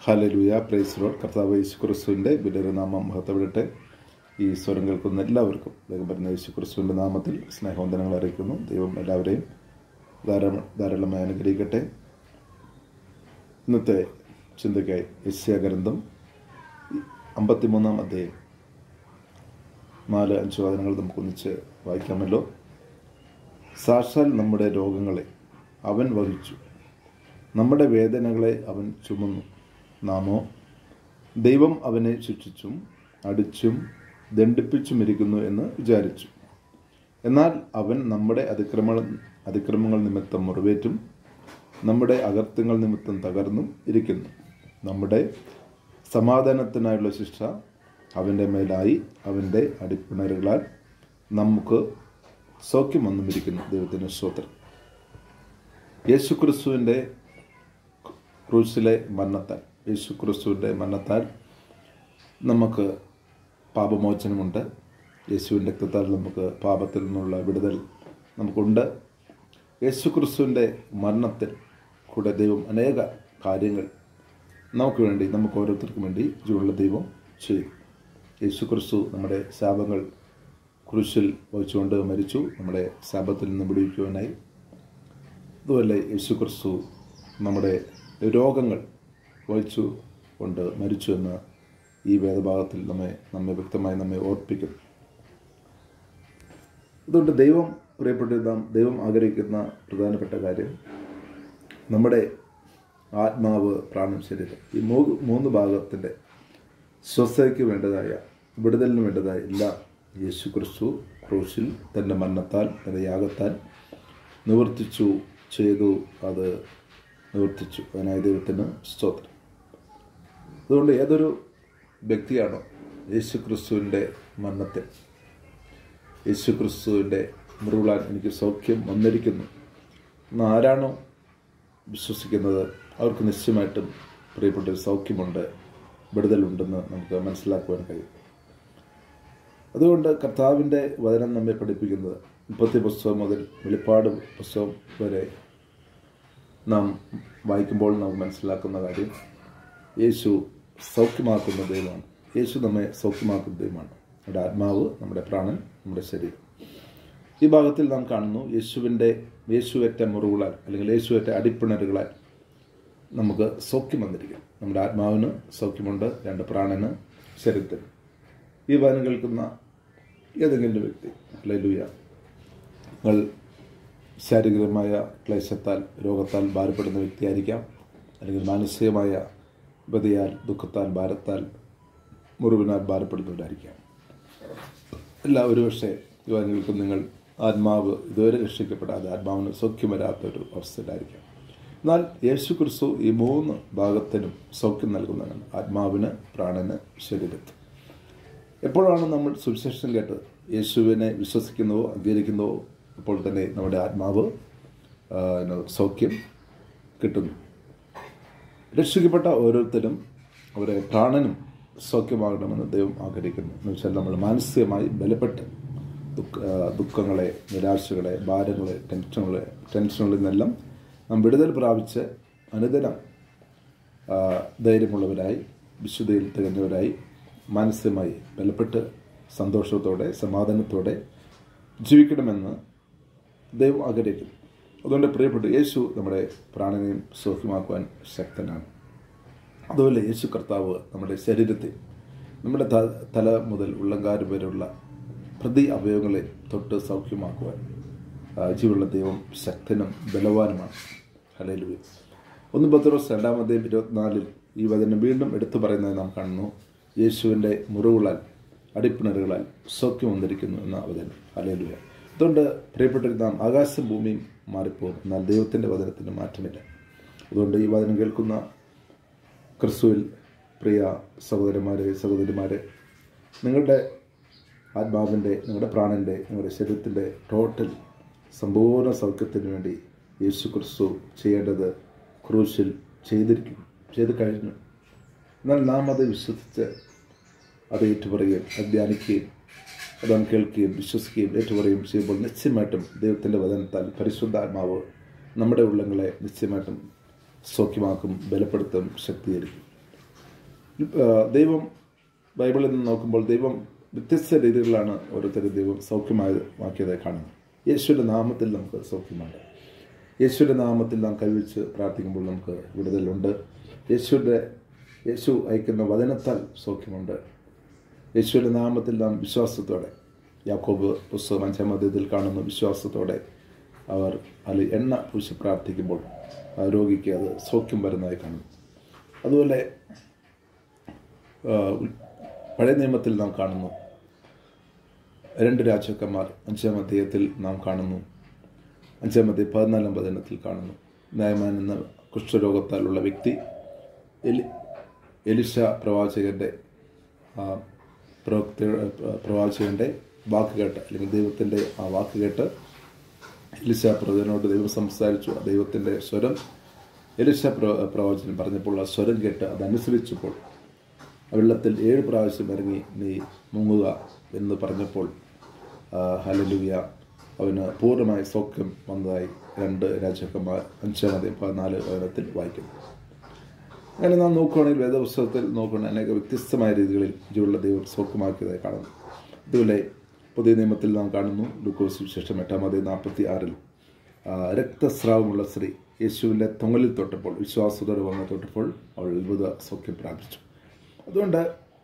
ഹലലുയ price load കർത്താവ് യേശു ക്രിസ്തുവിൻ്റെ വിലരനാമം മഹത്വപ്പെടട്ടെ ഈ സ്വരം കേൾക്കുന്ന എല്ലാവർക്കും ദൈവം പറഞ്ഞ യേശു ക്രിസ്തുവിൻ്റെ നാമത്തിൽ സ്നേഹവന്ദനങ്ങൾ അറിയിക്കുന്നു ദൈവം എല്ലാവരെയും ധാരാളം ധാരാളമായി അനുഗ്രഹിക്കട്ടെ ഇന്നത്തെ ചിന്തയ്ക്കായി യശ്യാഗ്രന്ഥം അമ്പത്തിമൂന്നാം അധ്യായം നാല് അഞ്ച് വാദനങ്ങൾ നമുക്കൊന്നിച്ച് വായിക്കാമല്ലോ സാക്ഷാൽ നമ്മുടെ രോഗങ്ങളെ അവൻ വഹിച്ചു നമ്മുടെ വേദനകളെ അവൻ ചുമന്നു നാമോ ദൈവം അവനെ ശിക്ഷിച്ചും അടിച്ചും ദണ്ഡിപ്പിച്ചും ഇരിക്കുന്നു എന്ന് വിചാരിച്ചു എന്നാൽ അവൻ നമ്മുടെ അതിക്രമ അതിക്രമങ്ങൾ നിമിത്തം മുറിവേറ്റും നമ്മുടെ അകർത്യങ്ങൾ നിമിത്തം തകർന്നും ഇരിക്കുന്നു നമ്മുടെ സമാധാനത്തിനായുള്ള ശിക്ഷ അവൻ്റെ മേലായി അവൻ്റെ അടിപ്പിണറുകളാൽ നമുക്ക് സൗഖ്യം വന്നും ഇരിക്കുന്നു ദൈവത്തിന് സ്തോത്രം യേശു ക്രിസ്തുവിൻ്റെ ക്രൂസിലെ മരണത്താൽ യേശു ക്രിസ്തുവിൻ്റെ മരണത്താൽ നമുക്ക് പാപമോചനമുണ്ട് യേശുവിൻ്റെ രക്തത്താൽ നമുക്ക് പാപത്തിൽ നിന്നുള്ള വിടുതൽ നമുക്കുണ്ട് യേശു ക്രിസ്തുവിൻ്റെ മരണത്തിൽ കൂടെ ദൈവം അനേക കാര്യങ്ങൾ നമുക്ക് വേണ്ടി നമുക്ക് ഓരോരുത്തർക്കും വേണ്ടി ജീവനുള്ള ദൈവം ചെയ്യും യേശു ക്രിസ്തു നമ്മുടെ ശാപങ്ങൾ ക്രൂശിൽ വഹിച്ചുകൊണ്ട് മരിച്ചു നമ്മുടെ ശാപത്തിൽ നിന്ന് വിടുവിക്കുവാനായി അതുപോലെ യേശു ക്രിസ്തു നമ്മുടെ രോഗങ്ങൾ വഹിച്ചു കൊണ്ട് മരിച്ചു എന്ന് ഈ വേദഭാഗത്തിൽ നമ്മെ നമ്മെ വ്യക്തമായി നമ്മെ ഓർപ്പിക്കുന്നു അതുകൊണ്ട് ദൈവം പ്രിയപ്പെട്ടിരുന്ന ദൈവം ആഗ്രഹിക്കുന്ന പ്രധാനപ്പെട്ട കാര്യം നമ്മുടെ ആത്മാവ് പ്രാണൻ ശരീരം ഈ മൂ മൂന്ന് ഭാഗത്തിൻ്റെ സ്വസ്ഥതയ്ക്ക് വേണ്ടതായ വിടുതലിന് വേണ്ടതായ എല്ലാം യേശു ക്രിസ്തു ക്രൂശിൽ തൻ്റെ മരണത്താൽ തൻ്റെ യാഗത്താൽ നിവർത്തിച്ചു ചെയ്തു അത് നിവർത്തിച്ചു അതിനായ ദൈവത്തിന് സ്തോത്രം അതുകൊണ്ട് ഏതൊരു വ്യക്തിയാണോ യേശു ക്രിസ്തുവിൻ്റെ മരണത്തിൽ യേശു ക്രിസ്തുവിൻ്റെ മുറിവിളാൻ എനിക്ക് സൗഖ്യം വന്നിരിക്കുന്നു എന്ന് ആരാണോ വിശ്വസിക്കുന്നത് അവർക്ക് നിശ്ചയമായിട്ടും പ്രിയപ്പെട്ട ഒരു സൗഖ്യമുണ്ട് വിടുതലുണ്ടെന്ന് നമുക്ക് മനസ്സിലാക്കുവാൻ കഴിയും അതുകൊണ്ട് കർത്താവിൻ്റെ വചനം നമ്മെ പഠിപ്പിക്കുന്നത് മുപ്പത്തി പുസ്തകം മുതൽ വെളിപ്പാട് പുസ്തകം വരെ നാം വായിക്കുമ്പോൾ നമുക്ക് മനസ്സിലാക്കുന്ന കാര്യം യേശു സൗഖ്യമാക്കുന്ന ദൈവമാണ് യേശു നമ്മെ സൗഖ്യമാക്കുന്ന ദൈവമാണ് നമ്മുടെ ആത്മാവ് നമ്മുടെ പ്രാണൻ നമ്മുടെ ശരീരം ഈ ഭാഗത്തിൽ നാം കാണുന്നു യേശുവിൻ്റെ യേശുവേറ്റ മുറിവുകളാൽ അല്ലെങ്കിൽ യേശുവേറ്റ അടിപ്പിണറുകളാൽ നമുക്ക് സൗഖ്യം വന്നിരിക്കും നമ്മുടെ ആത്മാവിന് സൗഖ്യമുണ്ട് രണ്ട് പ്രാണന് ശരീരത്തിന് ഈ വചനം കേൾക്കുന്ന ഏതെങ്കിലും വ്യക്തി ലലുയ നിങ്ങൾ ശാരീരികമായ ക്ലേശത്താൽ രോഗത്താൽ ഭാരപ്പെടുന്ന വ്യക്തിയായിരിക്കാം അല്ലെങ്കിൽ മാനസികമായ ബതിയാൽ ദുഃഖത്താൽ ഭാരത്താൽ മുറിവിനാൽ ഭാരപ്പെടുന്നവരായിരിക്കാം അല്ല ഒരുപക്ഷെ യുവാനികൾക്കും നിങ്ങൾ ആത്മാവ് ഇതുവരെ രക്ഷിക്കപ്പെടാതെ ആത്മാവിന് സൗഖ്യം വരാത്തൊരു അവസ്ഥയിലായിരിക്കാം എന്നാൽ യേശു ക്രിസ്തു ഈ മൂന്ന് ഭാഗത്തിനും സൗഖ്യം നൽകുന്നതാണ് ആത്മാവിന് പ്രാണന് ശരീരത്തിന് എപ്പോഴാണ് നമ്മൾ സുവിശേഷം കേട്ട് യേശുവിനെ വിശ്വസിക്കുന്നുവോ അംഗീകരിക്കുന്നുവോ അപ്പോൾ തന്നെ നമ്മുടെ ആത്മാവ് സൗഖ്യം കിട്ടുന്നു രക്ഷിക്കപ്പെട്ട ഓരോരുത്തരും അവരെ പ്രാണനും സൗഖ്യമാകണമെന്ന് ദൈവം ആഗ്രഹിക്കുന്നു എന്ന് വെച്ചാൽ നമ്മൾ മാനസികമായി ബലപ്പെട്ട് ദുഃഖ ദുഃഖങ്ങളെ നിരാശകളെ ഭാരങ്ങളെ ടെൻഷനുകളെ ടെൻഷനുകളിൽ നിന്നെല്ലാം നാം വിടുതൽ പ്രാപിച്ച് അനുദിനം ധൈര്യമുള്ളവരായി വിശുദ്ധയിൽ തികഞ്ഞവരായി മാനസികമായി ബലപ്പെട്ട് സന്തോഷത്തോടെ സമാധാനത്തോടെ ജീവിക്കണമെന്ന് ദൈവം ആഗ്രഹിക്കുന്നു അതുകൊണ്ട് പ്രിയപ്പെട്ടു യേശു നമ്മുടെ പ്രാണനെയും സൗഖ്യമാക്കുവാൻ ശക്തനാണ് അതുപോലെ യേശു കർത്താവ് നമ്മുടെ ശരീരത്തെ നമ്മുടെ തല മുതൽ ഉള്ളങ്കാര് വരെയുള്ള പ്രതി അവയവങ്ങളെ തൊട്ട് സൗഖ്യമാക്കുവാൻ ജീവുള്ള ദൈവം ശക്തനും ബലവാനുമാണ് ഹലലുവി ഒന്ന് പത്രോസ് രണ്ടാമതേയും ഇരുപത്തിനാലിൽ ഈ വചനം വീണ്ടും എടുത്തു പറയുന്നത് നാം കാണുന്നു യേശുവിൻ്റെ മുറിവുകളാൽ അടിപ്പിണറുകളാൽ സൗഖ്യം വന്നിരിക്കുന്നു എന്ന വചനം ഹലലുവ അതുകൊണ്ട് പ്രിയപ്പെട്ടൊരു നാം ആകാശം ഭൂമിയും മാറിപ്പോകും എന്നാൽ ദൈവത്തിൻ്റെ വചനത്തിന് മാറ്റമില്ല അതുകൊണ്ട് ഈ വചനം കേൾക്കുന്ന ക്രിസ്തുവിൽ പ്രിയ സഹോദരന്മാരെ സഹോദരിമാരെ നിങ്ങളുടെ ആത്മാവിൻ്റെ നിങ്ങളുടെ പ്രാണൻ്റെ നിങ്ങളുടെ ശരീരത്തിൻ്റെ ടോട്ടൽ സമ്പൂർണ്ണ സൗഖ്യത്തിന് വേണ്ടി യേശു ക്രിസ്തു ചെയ്യേണ്ടത് ക്രൂശിൽ ചെയ്തിരിക്കും ചെയ്ത് കഴിഞ്ഞു എന്നാൽ നാം അത് വിശ്വസിച്ച് അത് ഏറ്റുപറയുകയും അത് ധ്യാനിക്കുകയും അത് കേൾക്കുകയും വിശ്വസിക്കുകയും ഏറ്റുപറയുകയും ചെയ്യുമ്പോൾ നിശ്ചയമായിട്ടും ദൈവത്തിൻ്റെ വചനത്താൽ പരിശുദ്ധാത്മാവ് നമ്മുടെ ഉള്ളങ്ങളെ നിശ്ചയമായിട്ടും സൗഖ്യമാക്കും ബലപ്പെടുത്തും ശക്തീകരിക്കും ആ, ദൈവം ബൈബിളിൽ നിന്ന് നോക്കുമ്പോൾ ദൈവം വ്യത്യസ്ത രീതികളിലാണ് ഓരോരുത്തരും ദൈവം സൗഖ്യമാക്കിയതായി കാണുന്നത് യേശുവിൻ്റെ നാമത്തിൽ നമുക്ക് സൗഖ്യമുണ്ട് യേശുവിൻ്റെ നാമത്തിൽ നാം കൈവച്ച് പ്രാർത്ഥിക്കുമ്പോൾ നമുക്ക് വിടുതലുണ്ട് യേശുവിൻ്റെ യേശു അയക്കുന്ന വചനത്താൽ സൗഖ്യമുണ്ട് യേശുവിൻ്റെ നാമത്തിൽ നാം വിശ്വാസത്തോടെ യാക്കോബ് പുസ്തകം അഞ്ചാം അധ്യായത്തിൽ കാണുന്ന വിശ്വാസത്തോടെ അവർ അതിൽ എണ്ണ പൂശി പ്രാർത്ഥിക്കുമ്പോൾ ആ രോഗിക്ക് അത് സൗഖ്യം വരുന്നതായി കാണുന്നു അതുപോലെ ആ, പഴയ നിയമത്തിൽ നാം കാണുന്നു രണ്ട് രാജാക്കന്മാർ അഞ്ചാം അധ്യായത്തിൽ നാം കാണുന്നു അഞ്ചാം അധ്യായം പതിനാലാം വചനത്തിൽ കാണുന്നു നയമാൻ എന്ന കുഷ്ഠരോഗത്താലുള്ള വ്യക്തി എലി എലിശ പ്രവാചകന്റെ ആ, പ്രവക്തി പ്രവാചകന്റെ വാക്ക് കേട്ട് അല്ലെങ്കിൽ ദൈവത്തിൻ്റെ ആ വാക്ക് കേട്ട് എലിശ പ്രവചനോട് ദൈവം സംസാരിച്ചു ആ ദൈവത്തിൻ്റെ സ്വരം എലിശ പ്ര- പ്രവാചകൻ പറഞ്ഞപ്പോൾ ആ സ്വരം കേട്ട് അതനുസരിച്ചപ്പോൾ ആ വെള്ളത്തിൽ ഏഴ് പ്രാവശ്യം ഇറങ്ങി നീ മുങ്ങുക എന്ന് പറഞ്ഞപ്പോൾ ഹലലുവിയ അവന് പൂർണ്ണമായി സൗഖ്യം വന്നതായി രണ്ട് രാജാക്കന്മാർ അഞ്ചാമത് പതിനാല് വചനത്തിൽ വായിക്കുന്നു അങ്ങനെ നാം നോക്കുകയാണെങ്കിൽ വേദപുസ്തകത്തിൽ നോക്കുകയാണെങ്കിൽ അനേക വ്യത്യസ്തമായ രീതികളിൽ ജീവനുള്ള ദൈവം സൗഖ്യമാക്കിയതായി കാണുന്നു ഇതുപോലെ പുതിയ നിയമത്തിൽ നാം കാണുന്നു ലൂക്കോസ് വിശേഷം എട്ടാമത് നാൽപ്പത്തി ആറിൽ ആ, രക്തസ്രാവമുള്ള സ്ത്രീ യേശുവിൻ്റെ തൊങ്ങലിൽ തൊട്ടപ്പോൾ വിശ്വാസത്തോടെ വന്ന് തൊട്ടപ്പോൾ അവൾ അത്ഭുത സൗഖ്യം പ്രാപിച്ചു അതുകൊണ്ട്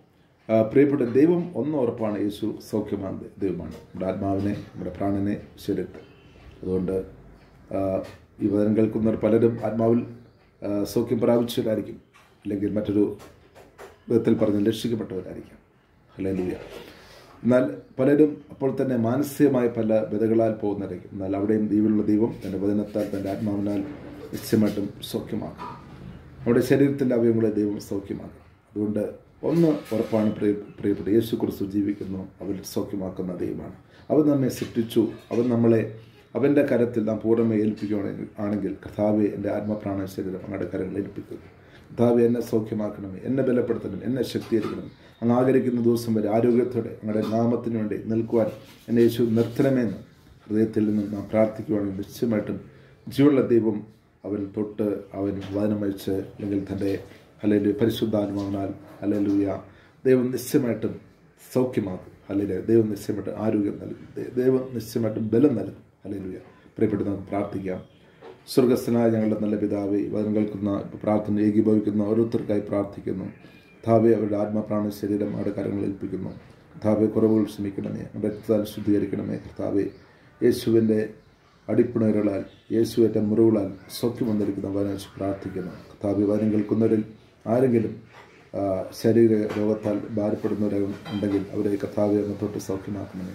ആ, പ്രിയപ്പെട്ട ദൈവം ഒന്ന് ഉറപ്പാണ് യേശു സൗഖ്യമാണ് ദൈവമാണ് നമ്മുടെ ആത്മാവിനെ നമ്മുടെ പ്രാണനെ ശരീരത്തെ അതുകൊണ്ട് ആ, ഈ വചനം കേൾക്കുന്നവർ പലരും ആത്മാവിൽ ആ, സൗഖ്യം പ്രാപിച്ചവരായിരിക്കും അല്ലെങ്കിൽ മറ്റൊരു വിധത്തിൽ പറഞ്ഞ് രക്ഷിക്കപ്പെട്ടവരായിരിക്കാം ഹല്ലേലൂയ എന്നാൽ പലരും അപ്പോൾ തന്നെ മാനസികമായ പല വിധകളാൽ പോകുന്നവരായിരിക്കും എന്നാൽ അവിടെയും ദൈവമുള്ള ദൈവം തൻ്റെ വചനത്താൽ തൻ്റെ ആത്മാവിനാൽ നിശ്ചയമായിട്ടും സൗഖ്യമാക്കും നമ്മുടെ ശരീരത്തിൻ്റെ അവയവങ്ങളെ ദൈവം സൗഖ്യമാക്കും അതുകൊണ്ട് ഒന്ന് ഉറപ്പാണ് പ്രിയ പ്രിയപ്പെട്ട യേശു ക്രിസ്തു ജീവിക്കുന്നു അവൻ സൗഖ്യമാക്കുന്ന ദൈവമാണ് അവൻ നമ്മെ സൃഷ്ടിച്ചു അവൻ നമ്മളെ അവൻ്റെ കരത്തിൽ നാം പൂർണ്ണമായി ഏൽപ്പിക്കുകയാണെങ്കിൽ ആണെങ്കിൽ കഥാവെ എൻ്റെ ആത്മപ്രാണ ശരീരം അങ്ങയുടെ കരങ്ങളിൽ ഏൽപ്പിക്കുന്നു കഥാവെ എന്നെ സൗഖ്യമാക്കണമേ എന്നെ ബലപ്പെടുത്തണം എന്നെ ശക്തീകരിക്കണം അങ്ങ് ആഗ്രഹിക്കുന്ന ദിവസം വരെ ആരോഗ്യത്തോടെ അങ്ങയുടെ നാമത്തിന് വേണ്ടി നിൽക്കുവാൻ എന്നെ യേശു നിർത്തണമെന്ന് ഹൃദയത്തിൽ നിന്നും നാം പ്രാർത്ഥിക്കുകയാണെങ്കിൽ നിശ്ചയമായിട്ടും ജീവനുള്ള ദൈവം അവൻ തൊട്ട് അവൻ വചനം അയച്ച് അല്ലെങ്കിൽ തൻ്റെ അല്ലെങ്കിൽ പരിശുദ്ധാത്മാവിനാൽ അല്ലെങ്കിൽ ദൈവം നിശ്ചയമായിട്ടും സൗഖ്യമാക്കും അല്ലെങ്കിൽ ദൈവം നിശ്ചയമായിട്ട് ആരോഗ്യം നൽകും ദൈ- ദൈവം നിശ്ചയമായിട്ടും ബലം നൽകും അല്ലെങ്കിൽ പ്രിയപ്പെട്ട് നമുക്ക് പ്രാർത്ഥിക്കാം സ്വർഗസ്ഥനായ ഞങ്ങളുടെ നല്ല പിതാവെ വചനം കേൾക്കുന്ന പ്രാർത്ഥന ഏകീഭവിക്കുന്ന ഓരോരുത്തർക്കായി പ്രാർത്ഥിക്കുന്നു ധാവെ അവരുടെ ആത്മപ്രാണ ശരീരം അവരുടെ കരങ്ങളിൽ ഏൽപ്പിക്കുന്നു ധാവെ കുറവുകൾ ക്ഷമിക്കണമേ രക്തത്താൽ ശുദ്ധീകരിക്കണമേ കർത്താവെ യേശുവിൻ്റെ അടിപ്പിണരുകളാൽ യേശുവേറ്റ മുറിവുകളാൽ സൗഖ്യം വന്നിരിക്കുന്ന വനച്ച് പ്രാർത്ഥിക്കുന്നു കർത്താവെ വചനം കേൾക്കുന്നവരിൽ ആരെങ്കിലും ആ, ശരീര രോഗത്താൽ ഭാരപ്പെടുന്നവരും ഉണ്ടെങ്കിൽ അവരെ കർത്താവെ അങ്ങ് തൊട്ട് സൗഖ്യമാക്കണമേ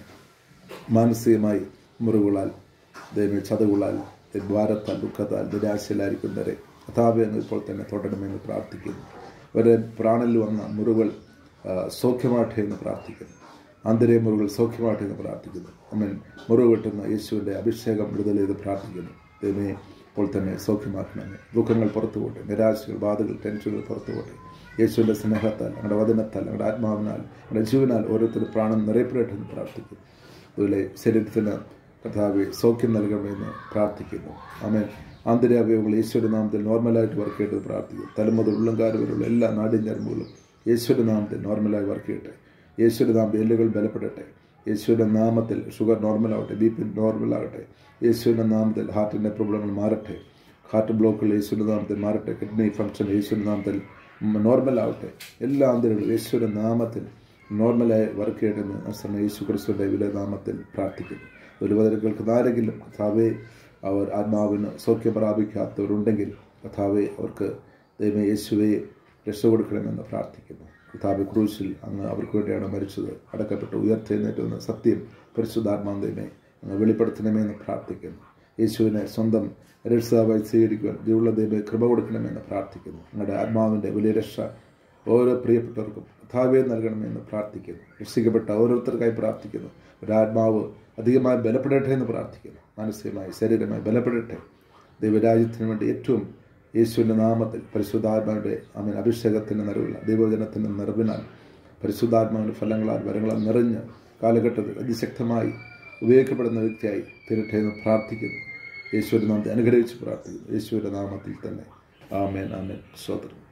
മാനസികമായി മുറിവുകളാൽ ദൈവം ചതവുകളാൽ ദ്വാരത്താൽ ദുഃഖത്താൽ നിരാശയിലായിരിക്കുന്നവരെ കഥാവെ എന്ന് ഇപ്പോൾ തന്നെ തൊടണമെന്ന് പ്രാർത്ഥിക്കുന്നു അവരെ പ്രാണനിൽ വന്ന മുറിവുകൾ ആ, സൗഖ്യമാട്ടെ എന്ന് പ്രാർത്ഥിക്കുന്നു ആന്തരിക മുറിവുകൾ സൗഖ്യമാട്ടെ എന്ന് പ്രാർത്ഥിക്കുന്നു അമ്മൻ മുറിവ് കിട്ടുന്ന യേശുവിൻ്റെ അഭിഷേകം വിടുതൽ ചെയ്ത് പ്രാർത്ഥിക്കുന്നു ദൈവമേ ഇപ്പോൾ തന്നെ സൗഖ്യമാക്കണമേ ദുഃഖങ്ങൾ പുറത്തു പോട്ടെ നിരാശകൾ ബാധകൾ ടെൻഷനുകൾ പുറത്തു പോട്ടെ യേശുവിൻ്റെ സ്നേഹത്താൽ ഞങ്ങളുടെ വചനത്താൽ ഞങ്ങളുടെ ആത്മാവിനാൽ ഞങ്ങളുടെ ജീവനാൽ ഓരോരുത്തരും പ്രാണം നിറയപ്പെടട്ടെ എന്ന് പ്രാർത്ഥിക്കുന്നു അതുപോലെ ശരീരത്തിന് കർത്താവെ സൗഖ്യം നൽകണമെന്ന് പ്രാർത്ഥിക്കുന്നു ആമേൻ ആന്തരിക അവയവങ്ങൾ യേശുവിൻ്റെ നാമത്തിൽ നോർമലായിട്ട് വർക്ക് ചെയ്ത് പ്രാർത്ഥിക്കും തലമുതൽ ഉള്ളംകാര് വരെയുള്ള എല്ലാ നാടിഞ്ഞരമ്പുകളും യേശുവിൻ്റെ നാമത്തിൽ നോർമലായി വർക്ക് ചെയ്യട്ടെ യേശുവിൻ്റെ നാമത്തിൽ എല്ലുകൾ ബലപ്പെടട്ടെ യേശുവിൻ്റെ നാമത്തിൽ ഷുഗർ നോർമലാവട്ടെ ബി പി നോർമലാകട്ടെ യേശുവിൻ്റെ നാമത്തിൽ ഹാർട്ടിൻ്റെ പ്രോബ്ലങ്ങൾ മാറട്ടെ ഹാർട്ട് ബ്ലോക്കുകൾ യേശുവിൻ്റെ നാമത്തിൽ മാറട്ടെ കിഡ്നി ഫംഗ്ഷൻ യേശുവിൻ്റെ നാമത്തിൽ നോർമലാവട്ടെ എല്ലാ ആന്തരികളും യേശുവിൻ്റെ നാമത്തിൽ നോർമലായി വർക്ക് ചെയ്യണമെന്ന് അസമ യേശു ക്രിസ്തുവിൻ്റെ വില നാമത്തിൽ പ്രാർത്ഥിക്കുന്നു ഒരു വചനം കേൾക്കുന്ന ആരെങ്കിലും കഥാവെ അവർ ആത്മാവിന് സൗഖ്യം പ്രാപിക്കാത്തവരുണ്ടെങ്കിൽ കഥാവെ അവർക്ക് ദൈവം യേശുവെ രക്ഷ കൊടുക്കണമെന്ന് പ്രാർത്ഥിക്കുന്നു കഥാബ് ക്രൂശിൽ അങ്ങ് അവർക്ക് വേണ്ടിയാണ് മരിച്ചത് അടക്കപ്പെട്ട് ഉയർത്തെഴുന്നേറ്റുന്ന സത്യം പരിശുദ്ധാത്മാന്തയമേ അങ്ങ് വെളിപ്പെടുത്തണമെന്ന് പ്രാർത്ഥിക്കുന്നു യേശുവിനെ സ്വന്തം രക്ഷാവായി സ്വീകരിക്കുവാൻ ദൈവമുള്ള ദൈവം കൃപ കൊടുക്കണമെന്ന് പ്രാർത്ഥിക്കുന്നു ഞങ്ങളുടെ ആത്മാവിൻ്റെ വലിയ രക്ഷ ഓരോ പ്രിയപ്പെട്ടവർക്കും കഥാവെ നൽകണമെന്ന് പ്രാർത്ഥിക്കുന്നു രക്ഷിക്കപ്പെട്ട ഓരോരുത്തർക്കായി പ്രാർത്ഥിക്കുന്നു ഒരാത്മാവ് അധികമായി ബലപ്പെടട്ടെ എന്ന് പ്രാർത്ഥിക്കുന്നു മാനസികമായി ശരീരമായി ബലപ്പെടട്ടെ ദൈവരാജ്യത്തിന് വേണ്ടി ഏറ്റവും യേശുവിൻ്റെ നാമത്തിൽ പരിശുദ്ധാത്മാവിൻ്റെ അമീൻ അഭിഷേകത്തിൻ്റെ നിറവില്ല ദൈവജനത്തിൻ്റെ നിറവിനാൽ പരിശുദ്ധാത്മാവിൻ്റെ ഫലങ്ങളാൽ വരങ്ങളാൽ നിറഞ്ഞ് കാലഘട്ടത്തിൽ അതിശക്തമായി ഉപയോഗിക്കപ്പെടുന്ന വ്യക്തിയായി തീരട്ടെ എന്ന് പ്രാർത്ഥിക്കുന്നു യേശുവിൻ്റെ നാമത്തെ അനുഗ്രഹിച്ച് പ്രാർത്ഥിക്കുന്നു യേശുവിൻ്റെ നാമത്തിൽ തന്നെ ആമേൻ ആമേൻ സ്വതന്ത്രം